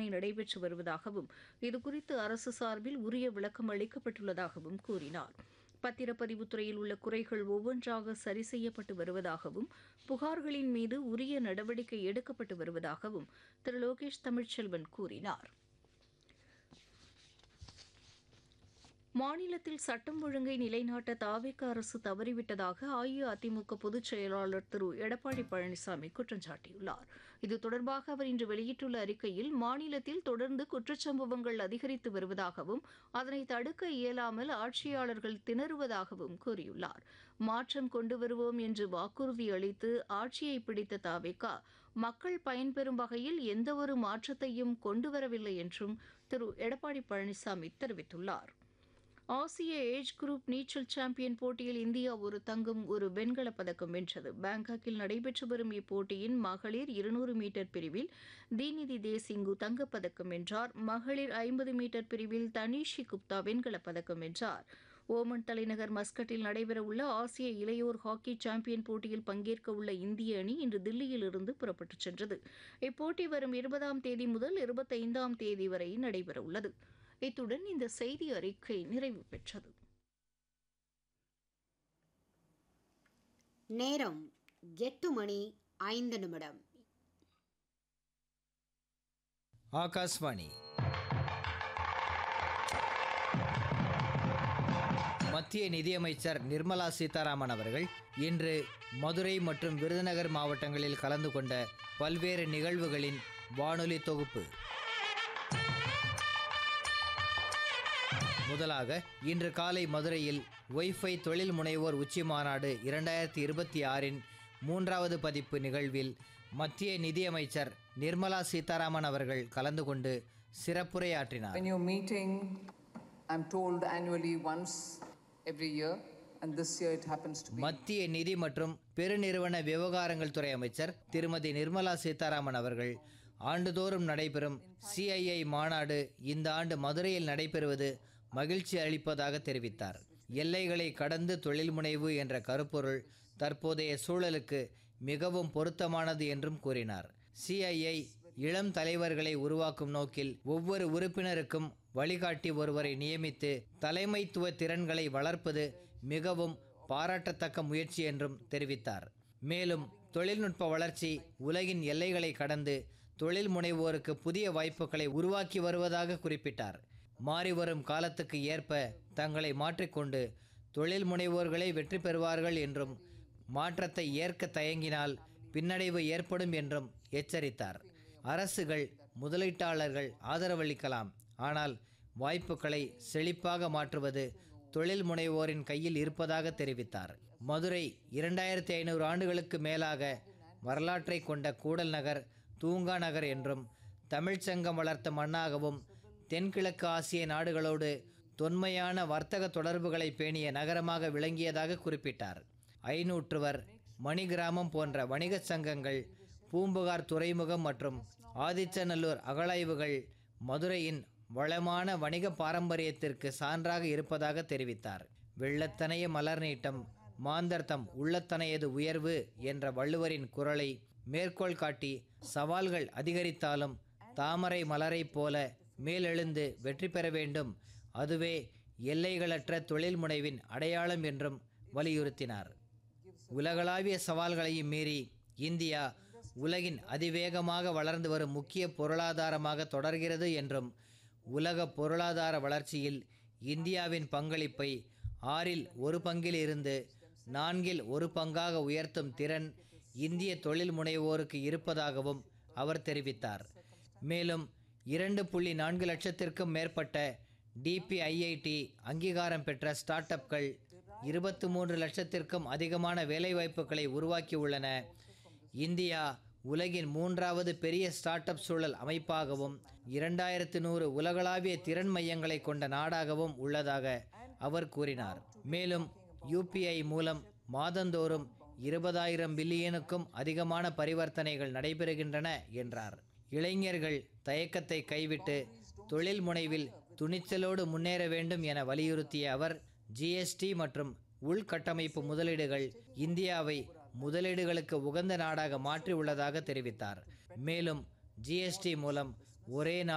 நடைபெற்று வருவதாகவும் இதுகுறித்து அரசு சார்பில் உரிய விளக்கம் அளிக்கப்பட்டுள்ளதாகவும் கூறினார் பத்திரப்பதிவுத்துறையில் உள்ள குறைகள் ஒவ்வொன்றாக சரி செய்யப்பட்டு வருவதாகவும் புகார்களின் மீது உரிய நடவடிக்கை எடுக்கப்பட்டு வருவதாகவும் திரு லோகேஷ் தமிழ்ச்செல்வன் கூறினார் மாநிலத்தில் சட்டம் ஒழுங்கை நிலைநாட்ட தாவேக அரசு தவறிவிட்டதாக அஇஅதிமுக பொதுச் செயலாளர் திரு எடப்பாடி பழனிசாமி குற்றம் சாட்டியுள்ளார் இது தொடர்பாக அவர் இன்று வெளியிட்டுள்ள அறிக்கையில் மாநிலத்தில் தொடர்ந்து குற்றச்சம்பவங்கள் அதிகரித்து வருவதாகவும் அதனை தடுக்க இயலாமல் ஆட்சியாளர்கள் திணறுவதாகவும் கூறியுள்ளார் மாற்றம் கொண்டு வருவோம் என்று வாக்குறுதி அளித்து ஆட்சியை பிடித்த தாவேகா மக்கள் பயன்பெறும் வகையில் எந்தவொரு மாற்றத்தையும் கொண்டுவரவில்லை என்றும் திரு எடப்பாடி பழனிசாமி தெரிவித்துள்ளார் ஆசிய ஏஜ் குரூப் நீச்சல் சாம்பியன் போட்டியில் இந்தியா ஒரு தங்கம் ஒரு வெண்கலப் பதக்கம் வென்றது பாங்காக்கில் நடைபெற்று வரும் இப்போட்டியின் மகளிர் இருநூறு மீட்டர் பிரிவில் தீனிதி தேசிங்கு தங்கப்பதக்கம் வென்றார் மகளிர் ஐம்பது மீட்டர் பிரிவில் தனிஷி குப்தா வெண்கலப் பதக்கம் வென்றார் ஓமன் தலைநகர் மஸ்கட்டில் நடைபெறவுள்ள ஆசிய இளையோர் ஹாக்கி சாம்பியன் போட்டியில் பங்கேற்க உள்ள இந்திய அணி இன்று தில்லியிலிருந்து புறப்பட்டுச் சென்றது இப்போட்டி வரும் இருபதாம் தேதி முதல் இருபத்தைந்தாம் தேதி வரை நடைபெறவுள்ளது இத்துடன் இந்த செய்தி அறிக்கை நிறைவு பெற்றது நேரம் எட்டு மணி ஐந்து நிமிடம் ஆகாஷ்வாணி மத்திய நிதியமைச்சர் நிர்மலா சீதாராமன் அவர்கள் இன்று மதுரை மற்றும் விருதுநகர் மாவட்டங்களில் கலந்து கொண்ட பல்வேறு நிகழ்வுகளின் வானொலி தொகுப்பு முதலாக இன்று காலை மதுரையில் ஒய்ஃபை தொழில் முனைவோர் உச்சி மாநாடு இரண்டாயிரத்தி இருபத்தி ஆறின் மூன்றாவது பதிப்பு நிகழ்வில் மத்திய நிதியமைச்சர் நிர்மலா சீதாராமன் அவர்கள் கலந்து கொண்டு சிறப்புரையாற்றினார் When you're meeting, I'm told annually once every year, and this year it happens to be. மத்திய நிதி மற்றும் பெருநிறுவன விவகாரங்கள் துறை அமைச்சர் திருமதி நிர்மலா சீதாராமன் அவர்கள் ஆண்டுதோறும் நடைபெறும் சிஐஐ மாநாடு இந்த ஆண்டு மதுரையில் நடைபெறுவது மகிழ்ச்சி அளிப்பதாக தெரிவித்தார் எல்லைகளை கடந்து தொழில் முனைவு என்ற கருப்பொருள் தற்போதைய சூழலுக்கு மிகவும் பொருத்தமானது என்றும் கூறினார் சிஐஐ இளம் தலைவர்களை உருவாக்கும் நோக்கில் ஒவ்வொரு உறுப்பினருக்கும் வழிகாட்டி ஒருவரை நியமித்து தலைமைத்துவ திறன்களை வளர்ப்பது மிகவும் பாராட்டத்தக்க முயற்சி என்றும் தெரிவித்தார் மேலும் தொழில்நுட்ப வளர்ச்சி உலகின் எல்லைகளை கடந்து தொழில் முனைவோருக்கு புதிய வாய்ப்புகளை உருவாக்கி வருவதாக குறிப்பிட்டார் மாறிவரும் காலத்துக்கு ஏற்ப தங்களை மாற்றிக்கொண்டு தொழில் முனைவோர்களே வெற்றி பெறுவார்கள் என்றும் மாற்றத்தை ஏற்க தயங்கினால் பின்னடைவு ஏற்படும் என்றும் எச்சரித்தார் அரசுகள் முதலீட்டாளர்கள் ஆதரவளிக்கலாம் ஆனால் வாய்ப்புகளை செழிப்பாக மாற்றுவது தொழில் முனைவோரின் கையில் இருப்பதாக தெரிவித்தார் மதுரை இரண்டாயிரத்தி ஐநூறு ஆண்டுகளுக்கு மேலாக வரலாற்றை கொண்ட கூடல் நகர் தூங்கா நகர் என்றும் தமிழ்ச்சங்கம் வளர்த்த மண்ணாகவும் தென்கிழக்கு ஆசிய நாடுகளோடு தொன்மையான வர்த்தக தொடர்புகளை பேணிய நகரமாக விளங்கியதாக குறிப்பிட்டார் ஐநூற்றுவர் மணிகிராமம் போன்ற வணிகச் சங்கங்கள் பூம்புகார் துறைமுகம் மற்றும் ஆதிச்சநல்லூர் அகழாய்வுகள் மதுரையின் வளமான வணிக பாரம்பரியத்திற்கு சான்றாக இருப்பதாக தெரிவித்தார் வெள்ளத்தனைய மலர் நீட்டம் மாந்தர்த்தம் உள்ளத்தனையது உயர்வு என்ற வள்ளுவரின் குரலை மேற்கோள் காட்டி சவால்கள் அதிகரித்தாலும் தாமரை மலரைப் போல மேலெழுந்து வெற்றி பெற வேண்டும் அதுவே எல்லைகளற்ற தொழில் முனைவின் அடையாளம் என்றும் வலியுறுத்தினார் உலகளாவிய சவால்களையும் மீறி இந்தியா உலகின் அதிவேகமாக வளர்ந்து வரும் முக்கிய பொருளாதாரமாக தொடர்கிறது என்றும் உலக பொருளாதார வளர்ச்சியில் இந்தியாவின் பங்களிப்பை ஆறில் ஒரு பங்கில் இருந்து நான்கில் ஒரு பங்காக உயர்த்தும் திறன் இந்திய தொழில் முனைவோருக்கு இருப்பதாகவும் அவர் தெரிவித்தார் மேலும் இரண்டு புள்ளி நான்கு லட்சத்திற்கும் மேற்பட்ட டிபிஐஐடி அங்கீகாரம் பெற்ற ஸ்டார்ட் அப்கள் இருபத்து மூன்று லட்சத்திற்கும் அதிகமான வேலைவாய்ப்புகளை உருவாக்கியுள்ளன இந்தியா உலகின் மூன்றாவது பெரிய ஸ்டார்ட் அப் சூழல் அமைப்பாகவும் இரண்டாயிரத்து நூறு உலகளாவிய திறன் மையங்களை கொண்ட நாடாகவும் உள்ளதாக அவர் கூறினார் மேலும் யூபிஐ மூலம் மாதந்தோறும் இருபதாயிரம் பில்லியனுக்கும் அதிகமான பரிவர்த்தனைகள் நடைபெறுகின்றன என்றார் இளைஞர்கள் தயக்கத்தை கைவிட்டு தொழில் முனைவில் துணிச்சலோடு முன்னேற வேண்டும் என வலியுறுத்திய அவர் ஜிஎஸ்டி மற்றும் உள்கட்டமைப்பு முதலீடுகள் இந்தியாவை முதலீடுகளுக்கு உகந்த நாடாக மாற்றி உள்ளதாக தெரிவித்தார் மேலும் ஜிஎஸ்டி மூலம் ஒரே நாடு